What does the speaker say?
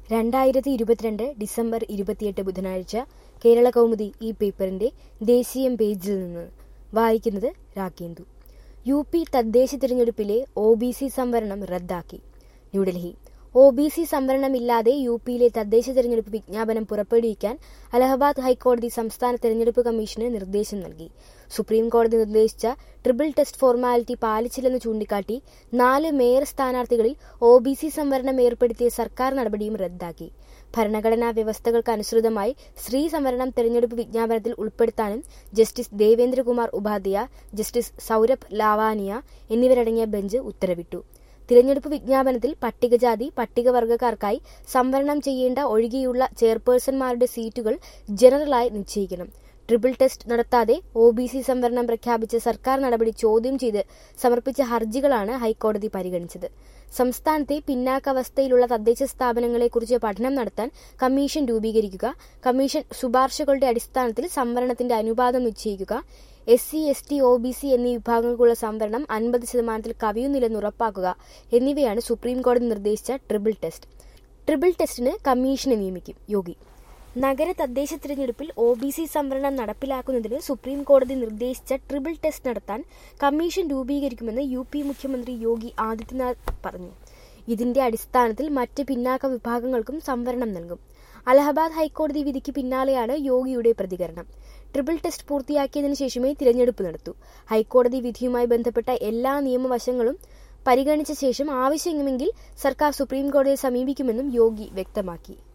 രണ്ടായിരത്തി ഇരുപത്തിരണ്ട് ഡിസംബർ ഇരുപത്തിയെട്ട് ബുധനാഴ്ച കേരള കൗമുദി ഈ പേപ്പറിന്റെ ദേശീയം പേജിൽ നിന്ന് വായിക്കുന്നത് രാഗേന്ദു യു പി തദ്ദേശ തിരഞ്ഞെടുപ്പിലെ ഒ ബി സി സംവരണം റദ്ദാക്കി ന്യൂഡൽഹി ഒ ബി സി സംവരണമില്ലാതെ യു പിയിലെ തദ്ദേശ തിരഞ്ഞെടുപ്പ് വിജ്ഞാപനം പുറപ്പെടുവിക്കാൻ അലഹബാദ് ഹൈക്കോടതി സംസ്ഥാന തിരഞ്ഞെടുപ്പ് കമ്മീഷന് നിർദ്ദേശം നൽകി സുപ്രീം കോടതി നിർദ്ദേശിച്ച ട്രിപ്പിൾ ടെസ്റ്റ് ഫോർമാലിറ്റി പാലിച്ചില്ലെന്ന് ചൂണ്ടിക്കാട്ടി നാല് മേയർ സ്ഥാനാർത്ഥികളിൽ ഒ ബി സി സംവരണം ഏർപ്പെടുത്തിയ സർക്കാർ നടപടിയും റദ്ദാക്കി ഭരണഘടനാ വ്യവസ്ഥകൾക്ക് അനുസൃതമായി സ്ത്രീ സംവരണം തെരഞ്ഞെടുപ്പ് വിജ്ഞാപനത്തിൽ ഉൾപ്പെടുത്താനും ജസ്റ്റിസ് ദേവേന്ദ്രകുമാർ ഉപാധ്യായ ജസ്റ്റിസ് സൗരഭ് ലാവാനിയ എന്നിവരടങ്ങിയ ബെഞ്ച് ഉത്തരവിട്ടു തിരഞ്ഞെടുപ്പ് വിജ്ഞാപനത്തിൽ പട്ടികജാതി പട്ടികവർഗക്കാർക്കായി സംവരണം ചെയ്യേണ്ട ഒഴികെയുള്ള ചെയർപേഴ്സൺമാരുടെ സീറ്റുകൾ ജനറലായി നിശ്ചയിക്കണം ട്രിപ്പിൾ ടെസ്റ്റ് നടത്താതെ ഒ ബി സി സംവരണം പ്രഖ്യാപിച്ച സർക്കാർ നടപടി ചോദ്യം ചെയ്ത് സമർപ്പിച്ച ഹർജികളാണ് ഹൈക്കോടതി പരിഗണിച്ചത് സംസ്ഥാനത്തെ പിന്നാക്കാവസ്ഥയിലുള്ള തദ്ദേശ സ്ഥാപനങ്ങളെക്കുറിച്ച് പഠനം നടത്താൻ കമ്മീഷൻ രൂപീകരിക്കുക കമ്മീഷൻ ശുപാർശകളുടെ അടിസ്ഥാനത്തിൽ സംവരണത്തിന്റെ അനുപാതം നിശ്ചയിക്കുക S C S T O B C എന്നീ വിഭാഗങ്ങൾക്കുള്ള സംവരണം അൻപത് ശതമാനത്തിൽ കവിയുന്നില്ലെന്ന് ഉറപ്പാക്കുക എന്നിവയാണ് സുപ്രീം കോടതി നിർദ്ദേശിച്ച ട്രിപ്പിൾ ടെസ്റ്റ് ട്രിപ്പിൾ ടെസ്റ്റിന് കമ്മീഷനെ നിയമിക്കും യോഗി നഗര തദ്ദേശ തിരഞ്ഞെടുപ്പിൽ ഒ ബി സി സംവരണം നടപ്പിലാക്കുന്നതിന് സുപ്രീം കോടതി നിർദ്ദേശിച്ച ട്രിപ്പിൾ ടെസ്റ്റ് നടത്താൻ കമ്മീഷൻ രൂപീകരിക്കുമെന്ന് യു പി മുഖ്യമന്ത്രി യോഗി ആദിത്യനാഥ് പറഞ്ഞു ഇതിന്റെ അടിസ്ഥാനത്തിൽ മറ്റ് പിന്നാക്ക വിഭാഗങ്ങൾക്കും സംവരണം നൽകും അലഹബാദ് ഹൈക്കോടതി വിധിക്ക് പിന്നാലെയാണ് യോഗിയുടെ പ്രതികരണം ട്രിപ്പിൾ ടെസ്റ്റ് പൂർത്തിയാക്കിയതിനു ശേഷമേ തിരഞ്ഞെടുപ്പ് നടത്തൂ ഹൈക്കോടതി വിധിയുമായി ബന്ധപ്പെട്ട എല്ലാ നിയമവശങ്ങളും പരിഗണിച്ച ശേഷം ആവശ്യമെങ്കിൽ സർക്കാർ സുപ്രീം കോടതിയെ സമീപിക്കുമെന്നും യോഗി വ്യക്തമാക്കി